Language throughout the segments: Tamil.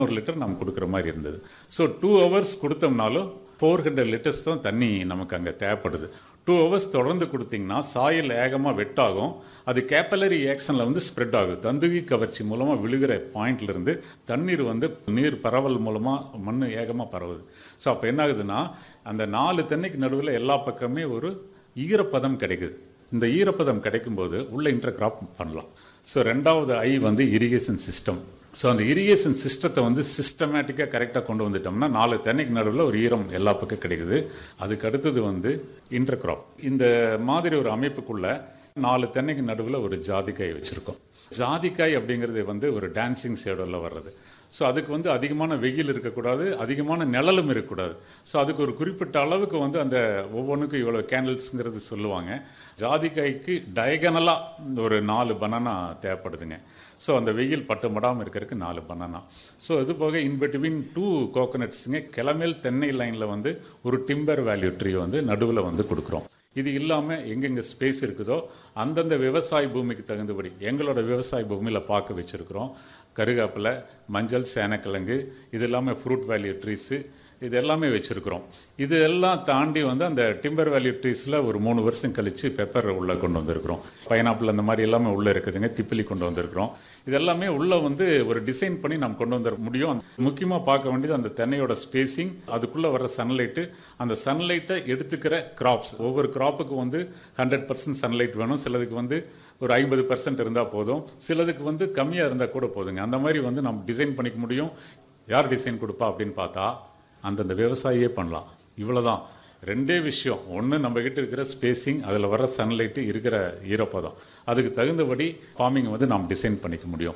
ஒரு லிட்டர் நம்ம கொடுக்குற மாதிரி இருந்தது ஸோ டூ ஹவர்ஸ் கொடுத்தோம்னாலும் ஃபோர் ஹண்ட்ரட் லிட்டர்ஸ் தான் தண்ணி நமக்கு அங்கே தேவைப்படுது டூ ஹவர்ஸ் தொடர்ந்து கொடுத்தீங்கன்னா சாயில் ஏகமாக வெட்டாகும் அது கேப்பலரி ஆக்ஷனில் வந்து ஸ்ப்ரெட் ஆகும் தந்துகி கவர்ச்சி மூலமாக விழுகிற பாயிண்ட்ல இருந்து தண்ணீர் வந்து நீர் பரவல் மூலமாக மண் ஏகமாக பரவுது ஸோ அப்போ என்ன ஆகுதுன்னா அந்த நாலு தென்னைக்கு நடுவில் எல்லா பக்கமே ஒரு ஈரப்பதம் கிடைக்குது இந்த ஈரப்பதம் கிடைக்கும்போது உள்ள இன்டர் கிராப் பண்ணலாம் ஸோ ரெண்டாவது ஐ வந்து இரிகேஷன் சிஸ்டம் ஸோ அந்த இரிகேஷன் சிஸ்டத்தை வந்து சிஸ்டமேட்டிக்காக கரெக்டாக கொண்டு வந்துட்டோம்னா நாலு தென்னைக்கு நடுவில் ஒரு ஈரம் எல்லா பக்கம் கிடைக்குது அதுக்கு அடுத்தது வந்து இன்டர் கிராப் இந்த மாதிரி ஒரு அமைப்புக்குள்ள நாலு தென்னைக்கு நடுவில் ஒரு ஜாதிக்காய் வச்சுருக்கோம் ஜாதிக்காய் அப்படிங்கிறது வந்து ஒரு டான்சிங் ஷேடோவில் வர்றது ஸோ அதுக்கு வந்து அதிகமான வெயில் இருக்கக்கூடாது அதிகமான நிழலும் இருக்கக்கூடாது ஸோ அதுக்கு ஒரு குறிப்பிட்ட அளவுக்கு வந்து அந்த ஒவ்வொன்றுக்கும் இவ்வளோ கேண்டில்ஸுங்கிறது சொல்லுவாங்க ஜாதிக்காய்க்கு டயகனலாக ஒரு நாலு பனானா தேவைப்படுதுங்க ஸோ அந்த வெயில் பட்டு மடாமல் இருக்கிறதுக்கு நாலு பனானா ஸோ இது போக இன் பிட்வீன் டூ கோகனட்ஸுங்க கிளமேல் தென்னை லைனில் வந்து ஒரு டிம்பர் வேல்யூ ட்ரீ வந்து நடுவில் வந்து கொடுக்குறோம் இது இல்லாமல் எங்கெங்கே ஸ்பேஸ் இருக்குதோ அந்தந்த விவசாய பூமிக்கு தகுந்தபடி எங்களோட விவசாய பூமியில் பார்க்க வச்சுருக்கிறோம் கருகாப்பில் மஞ்சள் சேனக்கிழங்கு இது எல்லாமே ஃப்ரூட் வேல்யூ ட்ரீஸு இது எல்லாமே வச்சுருக்கிறோம் இது எல்லாம் தாண்டி வந்து அந்த டிம்பர் வேல்யூ ட்ரீஸில் ஒரு மூணு வருஷம் கழித்து பெப்பர் உள்ளே கொண்டு வந்திருக்கிறோம் பைனாப்பிள் அந்த மாதிரி எல்லாமே உள்ளே இருக்குதுங்க திப்பிலி கொண்டு வந்திருக்கிறோம் இது எல்லாமே உள்ளே வந்து ஒரு டிசைன் பண்ணி நம்ம கொண்டு வந்துட முடியும் முக்கியமாக பார்க்க வேண்டியது அந்த தென்னையோட ஸ்பேசிங் அதுக்குள்ளே வர சன்லைட்டு அந்த சன்லைட்டை எடுத்துக்கிற கிராப்ஸ் ஒவ்வொரு கிராப்புக்கு வந்து ஹண்ட்ரட் பர்சன்ட் சன்லைட் வேணும் சிலதுக்கு வந்து ஒரு ஐம்பது பர்சன்ட் இருந்தால் போதும் சிலதுக்கு வந்து கம்மியாக இருந்தால் கூட போதுங்க அந்த மாதிரி வந்து நம்ம டிசைன் பண்ணிக்க முடியும் யார் டிசைன் கொடுப்பா அப்படின்னு பார்த்தா அந்தந்த விவசாயியே பண்ணலாம் இவ்வளோதான் ரெண்டே விஷயம் ஒன்று நம்ம கிட்ட இருக்கிற ஸ்பேசிங் அதில் வர சன்லைட்டு இருக்கிற ஈரப்பதம் அதுக்கு தகுந்தபடி ஃபார்மிங் வந்து நாம் டிசைன் பண்ணிக்க முடியும்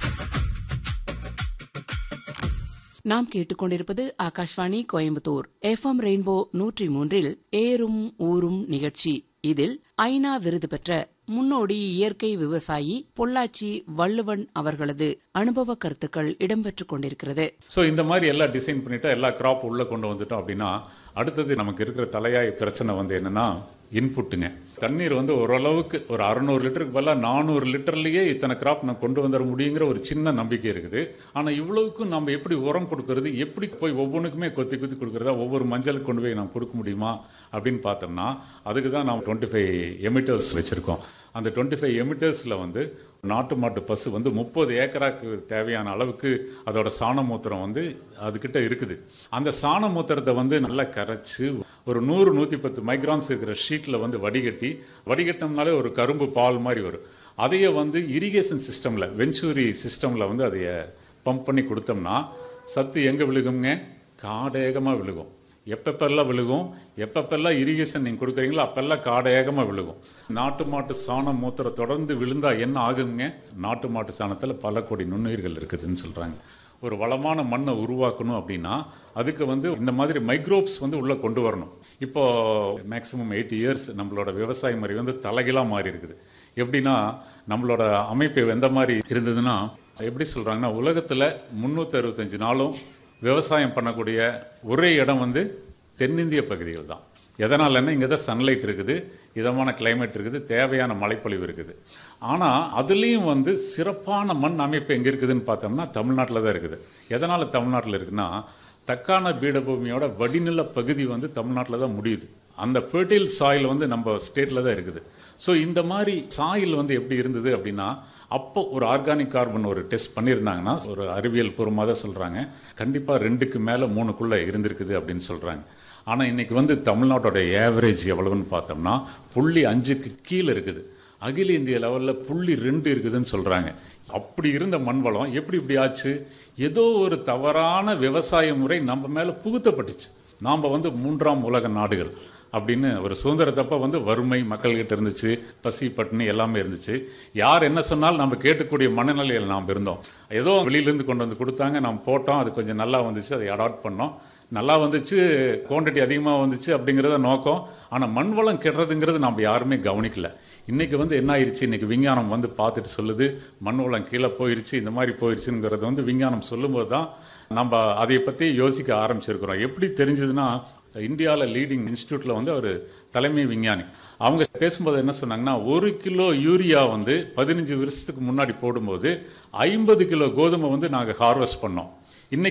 நாம் கேட்டுக்கொண்டிருப்பது ஆகாஷ்வாணி கோயம்புத்தூர் எஃப்எம் ரெயின்போ நூற்றி மூன்றில் ஏறும் ஊரும் நிகழ்ச்சி இதில் ஐநா விருது பெற்ற முன்னோடி இயற்கை விவசாயி பொள்ளாச்சி வள்ளுவன் அவர்களது அனுபவ கருத்துக்கள் இடம்பெற்றுக் கொண்டிருக்கிறது ஸோ இந்த மாதிரி எல்லாம் டிசைன் பண்ணிட்டா எல்லா கிராப் உள்ள கொண்டு வந்துட்டோம் அப்படின்னா அடுத்தது நமக்கு இருக்கிற தலையாய பிரச்சனை வந்து என்னன்னா இன்புட்டுங்க தண்ணீர் வந்து ஓரளவுக்கு ஒரு அறுநூறு லிட்டருக்கு பதிலாக நானூறு லிட்டர்லயே இத்தனை கிராப் நான் கொண்டு வந்துட முடியுங்கிற ஒரு சின்ன நம்பிக்கை இருக்குது ஆனால் இவ்வளவுக்கும் நம்ம எப்படி உரம் கொடுக்கறது எப்படி போய் ஒவ்வொன்றுக்குமே கொத்தி கொத்தி கொடுக்கறதா ஒவ்வொரு மஞ்சளுக்கு கொண்டு போய் நம்ம கொடுக்க முடியுமா அப்படின்னு பார்த்தோம்னா அதுக்கு தான் நம்ம டுவெண்ட்டி ஃபைவ் எமிட்டர்ஸ் வச்சுருக்கோம் அந்த டுவெண்ட்டி ஃபைவ் எமிட்டர்ஸில் வந்து நாட்டு மாட்டு பசு வந்து முப்பது ஏக்கராக்கு தேவையான அளவுக்கு அதோட சாண மூத்திரம் வந்து அதுக்கிட்ட இருக்குது அந்த சாண மூத்திரத்தை வந்து நல்லா கரைச்சு ஒரு நூறு நூற்றி பத்து மைக்ரான்ஸ் இருக்கிற ஷீட்டில் வந்து வடிகட்டி வடிகட்டினோம்னாலே ஒரு கரும்பு பால் மாதிரி வரும் அதையே வந்து இரிகேஷன் சிஸ்டமில் வெஞ்சூரி சிஸ்டமில் வந்து அதைய பம்ப் பண்ணி கொடுத்தோம்னா சத்து எங்கே விழுகுங்க காடேகமாக விழுகும் எப்பப்பெல்லாம் விழுகும் எப்பப்பெல்லாம் இரிகேஷன் நீங்கள் கொடுக்குறீங்களோ அப்பெல்லாம் காடேகமாக விழுகும் நாட்டு மாட்டு சாணம் மூத்திரம் தொடர்ந்து விழுந்தா என்ன ஆகுங்க நாட்டு மாட்டு சாணத்தில் பல கோடி நுண்ணுயிர்கள் இருக்குதுன்னு சொல்கிறாங்க ஒரு வளமான மண்ணை உருவாக்கணும் அப்படின்னா அதுக்கு வந்து இந்த மாதிரி மைக்ரோப்ஸ் வந்து உள்ளே கொண்டு வரணும் இப்போ மேக்ஸிமம் எயிட் இயர்ஸ் நம்மளோட விவசாய முறை வந்து தலைகீழாக மாறி இருக்குது எப்படின்னா நம்மளோட அமைப்பு எந்த மாதிரி இருந்ததுன்னா எப்படி சொல்கிறாங்கன்னா உலகத்தில் முந்நூற்றி அறுபத்தஞ்சு நாளும் விவசாயம் பண்ணக்கூடிய ஒரே இடம் வந்து தென்னிந்திய பகுதிகள் தான் எதனாலன்னா இங்கே தான் சன்லைட் இருக்குது இதமான கிளைமேட் இருக்குது தேவையான மழைப்பொழிவு இருக்குது ஆனால் அதுலேயும் வந்து சிறப்பான மண் அமைப்பு எங்கே இருக்குதுன்னு பார்த்தோம்னா தமிழ்நாட்டில் தான் இருக்குது எதனால் தமிழ்நாட்டில் இருக்குன்னா தக்கான பீடபூமியோட வடிநில பகுதி வந்து தமிழ்நாட்டில் தான் முடியுது அந்த ஃபெர்டைல் சாயில் வந்து நம்ம ஸ்டேட்டில் தான் இருக்குது ஸோ இந்த மாதிரி சாயில் வந்து எப்படி இருந்தது அப்படின்னா அப்போ ஒரு ஆர்கானிக் கார்பன் ஒரு டெஸ்ட் பண்ணியிருந்தாங்கன்னா ஒரு அறிவியல் பூர்வமாக தான் சொல்கிறாங்க கண்டிப்பாக ரெண்டுக்கு மேலே மூணுக்குள்ளே இருந்திருக்குது அப்படின்னு சொல்கிறாங்க ஆனால் இன்னைக்கு வந்து தமிழ்நாட்டோட ஏவரேஜ் எவ்வளவுன்னு பார்த்தோம்னா புள்ளி அஞ்சுக்கு கீழே இருக்குது அகில இந்திய லெவலில் புள்ளி ரெண்டு இருக்குதுன்னு சொல்கிறாங்க அப்படி இருந்த மண் வளம் எப்படி இப்படி ஆச்சு ஏதோ ஒரு தவறான விவசாய முறை நம்ம மேலே புகுத்தப்பட்டுச்சு நாம் வந்து மூன்றாம் உலக நாடுகள் அப்படின்னு ஒரு சுதந்திரத்தப்ப வந்து வறுமை மக்கள்கிட்ட இருந்துச்சு பசி பட்டினி எல்லாமே இருந்துச்சு யார் என்ன சொன்னாலும் நம்ம கேட்கக்கூடிய மனநிலையில் நாம் இருந்தோம் ஏதோ வெளியிலேருந்து கொண்டு வந்து கொடுத்தாங்க நாம் போட்டோம் அது கொஞ்சம் நல்லா வந்துச்சு அதை அடாப்ட் பண்ணோம் நல்லா வந்துச்சு குவான்டிட்டி அதிகமாக வந்துச்சு அப்படிங்கிறத நோக்கம் ஆனால் மண் வளம் கெடுறதுங்கிறது நம்ம யாருமே கவனிக்கல இன்னைக்கு வந்து என்ன ஆயிடுச்சு இன்னைக்கு விஞ்ஞானம் வந்து பார்த்துட்டு சொல்லுது மண் வளம் கீழே போயிருச்சு இந்த மாதிரி போயிருச்சுங்கிறது வந்து விஞ்ஞானம் சொல்லும்போது தான் நம்ம அதை பற்றி யோசிக்க ஆரம்பிச்சிருக்கிறோம் எப்படி தெரிஞ்சதுன்னா இந்தியாவில் லீடிங் இன்ஸ்டியூட்டில் வந்து ஒரு தலைமை விஞ்ஞானி அவங்க பேசும்போது என்ன சொன்னாங்கன்னா ஒரு கிலோ யூரியா வந்து பதினஞ்சு வருஷத்துக்கு முன்னாடி போடும்போது ஐம்பது கிலோ கோதுமை வந்து நாங்கள் ஹார்வெஸ்ட் பண்ணோம்